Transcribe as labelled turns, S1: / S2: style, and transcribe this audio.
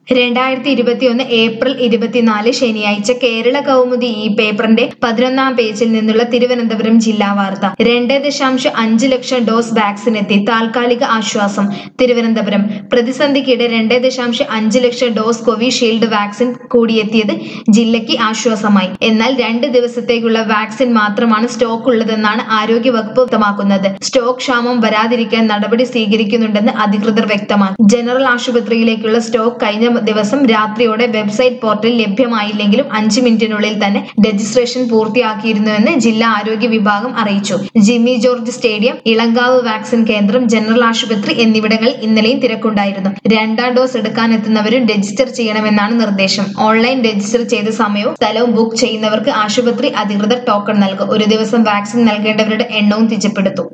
S1: രണ്ടായിരത്തി ഇരുപത്തിയൊന്ന് ഏപ്രിൽ ഇരുപത്തിനാല് ശനിയാഴ്ച കേരള കൗമുദി ഈ പേപ്പറിന്റെ പതിനൊന്നാം പേജിൽ നിന്നുള്ള തിരുവനന്തപുരം ജില്ലാ വാർത്ത രണ്ട് ദശാംശം അഞ്ച് ലക്ഷം ഡോസ് വാക്സിൻ എത്തി താൽക്കാലിക ആശ്വാസം തിരുവനന്തപുരം പ്രതിസന്ധിക്കിടെ രണ്ട് ദശാംശം അഞ്ച് ലക്ഷം ഡോസ് കോവിഷീൽഡ് വാക്സിൻ കൂടിയെത്തിയത് ജില്ലയ്ക്ക് ആശ്വാസമായി എന്നാൽ രണ്ട് ദിവസത്തേക്കുള്ള വാക്സിൻ മാത്രമാണ് സ്റ്റോക്ക് ഉള്ളതെന്നാണ് ആരോഗ്യവകുപ്പ് വ്യക്തമാക്കുന്നത് സ്റ്റോക്ക് ക്ഷാമം വരാതിരിക്കാൻ നടപടി സ്വീകരിക്കുന്നുണ്ടെന്ന് അധികൃതർ വ്യക്തമാക്കി ജനറൽ ആശുപത്രിയിലേക്കുള്ള സ്റ്റോക്ക് കഴിഞ്ഞ ദിവസം രാത്രിയോടെ വെബ്സൈറ്റ് പോർട്ടലിൽ ലഭ്യമായില്ലെങ്കിലും അഞ്ച് മിനിറ്റിനുള്ളിൽ തന്നെ രജിസ്ട്രേഷൻ പൂർത്തിയാക്കിയിരുന്നുവെന്ന് ജില്ലാ ആരോഗ്യ വിഭാഗം അറിയിച്ചു Jimmy George stadium Ilankavu vaccine കേന്ദ്രം ജനറൽ ആശുപത്രി എന്നിവിടങ്ങളിൽ ഇന്നലെയും തിരക്കുണ്ടായിരുന്നു രണ്ടാം ഡോസ് എടുക്കാനെത്തുന്നവരും രജിസ്റ്റർ ചെയ്യണമെന്നാണ് നിർദ്ദേശം ഓൺലൈൻ രജിസ്റ്റർ ചെയ്ത സമയവും സ്ഥലവും ബുക്ക് ചെയ്യുന്നവർക്ക് ആശുപത്രി അധികൃതർ ടോക്കൺ നൽകും ഒരു ദിവസം വാക്സിൻ നൽകേണ്ടവരുടെ എണ്ണവും നിജപ്പെടുത്തും